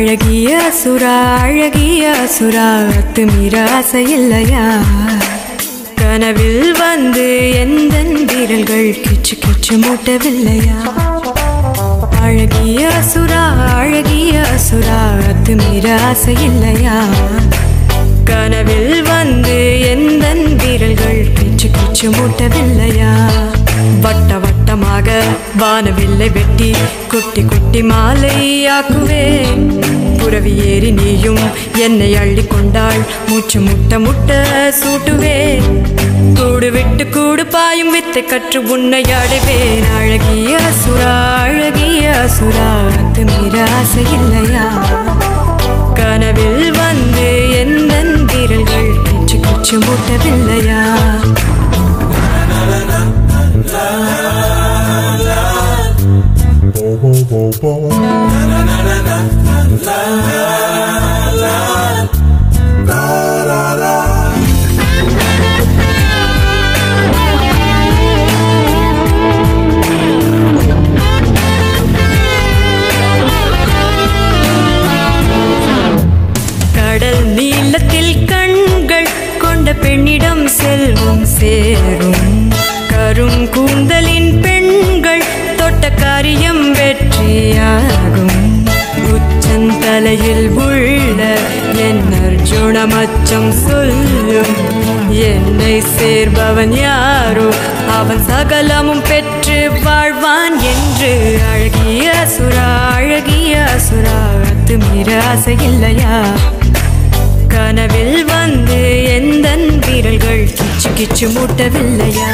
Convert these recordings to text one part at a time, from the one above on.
அழகிய சுரா அழகிய சுரா அத்துமீற ஆசை இல்லையா கனவில் வந்து எந்த வீரல்கள் கிச்சு கிச்சு மூட்டவில்லையா அழகிய சுரா அழகிய சுரா அத்துமீற ஆசை இல்லையா கனவில் வந்து எந்த வீரல்கள் கிச்சு கிச்சு மூட்டவில்லையா வட்ட வட்டமாக வானவில்லை வெட்டி குட்டி குட்டி மாலையாக்குவேன் புறவி ஏறி நீயும் என்னை அள்ளி கொண்டாள் மூச்சு முட்ட முட்ட சூட்டுவேன் கூடு விட்டு கூடு பாயும் வித்தை கற்று உன்னை அடைவேன் அழகிய சுரா அழகிய சுரா அது மீற ஆசை இல்லையா கனவில் வந்து எந்த வீரல்கள் கிச்சு கிச்சு மூட்டவில்லையா கடல் நீளத்தில் கண்கள் கொண்ட பெண்ணிடம் செல்வம் சேரும் கரும் கூந்தலின் பெண்கள் தொட்ட காரியம் வெற்றியாகும் உச்சந்தலையில் உள்ள என் அர்ஜுனமச்சம் சொல்லும் என்னை சேர்பவன் யாரோ அவன் சகலமும் பெற்று வாழ்வான் என்று அழகிய சுரா அழகிய சுரா அத்து மீற ஆசை இல்லையா கனவில் வந்து எந்த வீரல்கள் கிச்சு கிச்சு மூட்டவில்லையா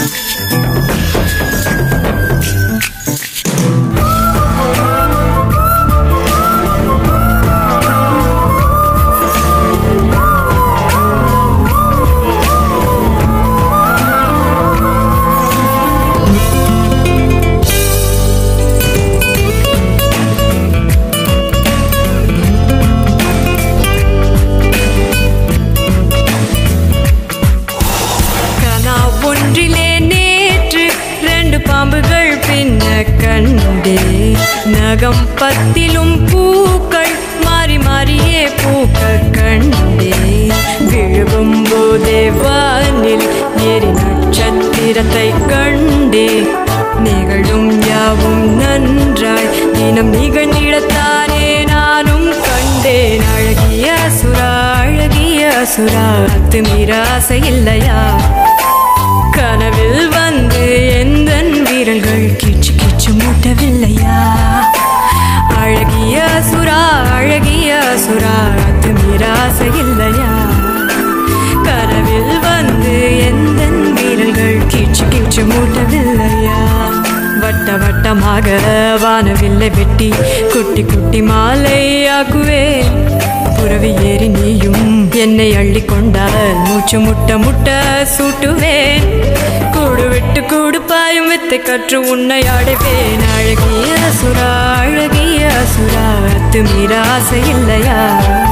கனா ஒன்றிலே நேற்று ரெண்டு பாம்புகள் பின்ன கண்டே நகம் பத்திலும் பூக்கள் மாறி மாறியே பூக்க கண்டே விழுகும் போதே வானில் ஏறி நட்சத்திரத்தை கண்டே நிகழும் யாவும் நன்றாய் தினம் நிகழ்ந்திடத்தானே நானும் கண்டேன் அழகிய சுரா அழகிய சுரா அத்து மீற ஆசை இல்லையா கனவில் வந்து எந்த வீரல்கள் கிச்சு கிச்சு மூட்டவில்லையா அழகிய சுரா அழகிய சுரா அத்து மீற ஆசை இல்லையா கனவில் வந்து எந்த வீரல்கள் கிச்சு கிச்சு மூட்டவில்லையா வட்ட வட்டமாக வானவில்லை வெட்டி குட்டி குட்டி மாலையாக்குவேன் புறவி ஏறி நீயும் என்னை அள்ளி கொண்டால் மூச்சு முட்ட முட்ட சூட்டுவேன் கூடு விட்டு கூடு பாயும் வித்தை கற்று உன்னை அடைப்பேன் அழகிய சுரா அழகிய சுரா அத்து மீற ஆசை இல்லையா